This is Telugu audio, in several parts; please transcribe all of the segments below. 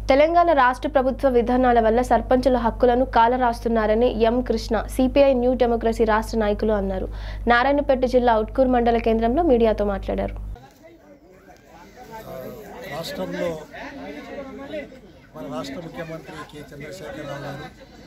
తెలంగాణ రాష్ట్ర ప్రభుత్వ విధానాల వల్ల సర్పంచుల హక్కులను కాలరాస్తున్నారని M Krishna CPI New Democracy రాష్ట్ర నాయకులు అన్నారు నారాయణపేట జిల్లా ఉట్కూరు మండల కేంద్రంలో మీడియాతో మాట్లాడారు రాష్ట్రంలో మన రాష్ట్ర ముఖ్యమంత్రి కె చంద్రశేఖరరావు గారు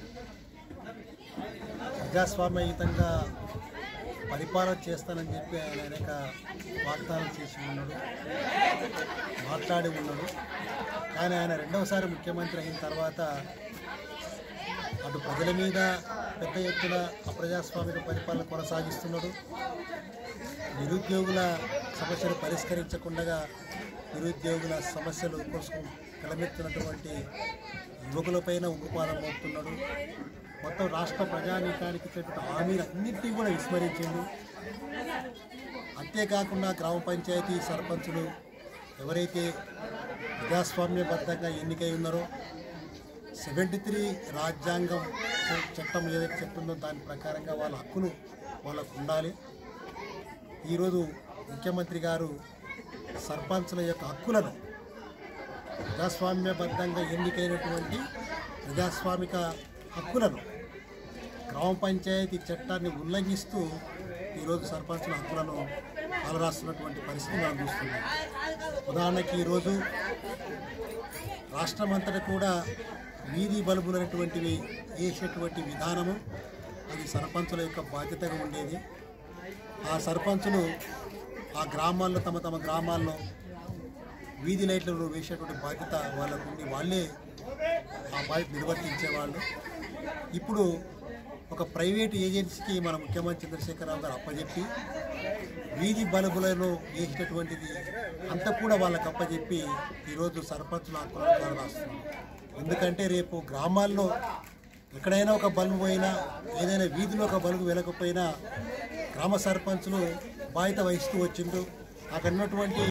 ప్రజాస్వామ్యయుతంగా పరిపాలన చేస్తానని చెప్పి ఆయన అనేక వాగ్దానం చేసి ఉన్నాడు మాట్లాడి ఉన్నాడు కానీ ఆయన రెండవసారి ముఖ్యమంత్రి అయిన తర్వాత అటు ప్రజల మీద పెద్ద ఎత్తున అప్రజాస్వామిక పరిపాలన కొనసాగిస్తున్నాడు నిరుద్యోగుల సమస్యలు పరిష్కరించకుండా నిరుద్యోగుల సమస్యలు కోసం కలమెత్తున్నటువంటి యువకులపైన ఉక్కుపాదం మోపుతున్నాడు మొత్తం రాష్ట్ర ప్రజానీకానికి ఇచ్చినటువంటి హామీలన్నింటినీ కూడా విస్మరించింది అంతేకాకుండా గ్రామ పంచాయతీ సర్పంచులు ఎవరైతే ప్రజాస్వామ్యబద్ధంగా ఎన్నికై ఉన్నారో సెవెంటీ త్రీ రాజ్యాంగం చట్టం ఏదైతే చెప్తుందో దాని ప్రకారంగా వాళ్ళ హక్కులు వాళ్ళకు ఉండాలి ఈరోజు ముఖ్యమంత్రి గారు సర్పంచుల యొక్క హక్కులను ప్రజాస్వామ్యబద్ధంగా ఎన్నికైనటువంటి ప్రజాస్వామిక హక్కులను గ్రామ పంచాయతీ చట్టాన్ని ఉల్లంఘిస్తూ ఈరోజు సర్పంచుల హక్కులను అలరాస్తున్నటువంటి పరిస్థితి మనం చూస్తున్నాం ఉదాహరణకి ఈరోజు రాష్ట్రమంతటా కూడా వీధి బల్బులు అనేటువంటివి వేసేటువంటి విధానము అది సర్పంచుల యొక్క బాధ్యతగా ఉండేది ఆ సర్పంచులు ఆ గ్రామాల్లో తమ తమ గ్రామాల్లో వీధి లైట్లను వేసేటువంటి బాధ్యత వాళ్ళకు ఉండి వాళ్ళే ఆ బాధ్యత నిర్వర్తించేవాళ్ళు ఇప్పుడు ఒక ప్రైవేట్ ఏజెన్సీకి మన ముఖ్యమంత్రి చంద్రశేఖరరావు గారు అప్పచెప్పి వీధి బల్బులను వేసేటటువంటిది అంతా కూడా వాళ్ళకి అప్పచెప్పి ఈరోజు సర్పంచుల హక్కులను రాస్తున్నారు ఎందుకంటే రేపు గ్రామాల్లో ఎక్కడైనా ఒక బల్బు పోయినా ఏదైనా వీధిలో ఒక బల్బు వెలకపోయినా గ్రామ సర్పంచులు బాధ్యత వహిస్తూ వచ్చిండ్రు అక్కడ ఉన్నటువంటి